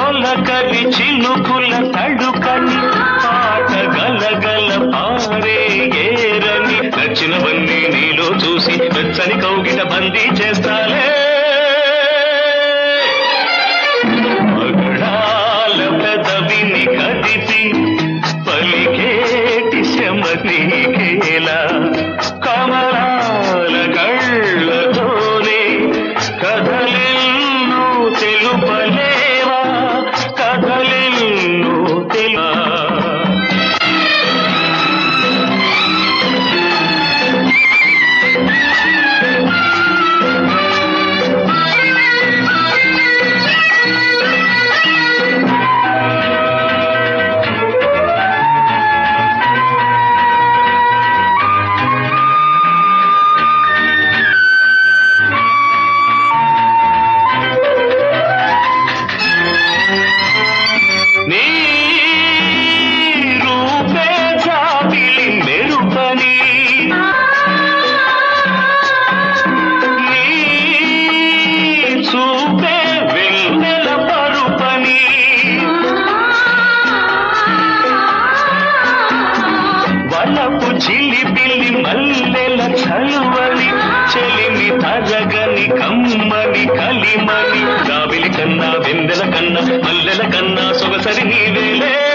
తొలకరి చినుకుల తడుకని పాట గలగల పారే ఏరని నచ్చినవన్నీ నీలో చూసి వెచ్చని కౌగిట బందీ చేస్తాలే పగడాల పెదవిని కదిపి పలికేటి శ్రమ నీకేలా కమలాల కళ్ళతోనే కథలెన్నో తెలుపలేవా కథలెన్నో తెలుపా నీ రూపే జాబిలి మెరుపని నీ చూపే వెన్నెల పరుపని వలపు చిలిపిలి మల్లెల చలువని చెలిమి తరగని కమ్మని కలిమని గావిలి కన్నా వెన్నెల కన్నా మల్లెల కన్నా సొగసరి నీవేలే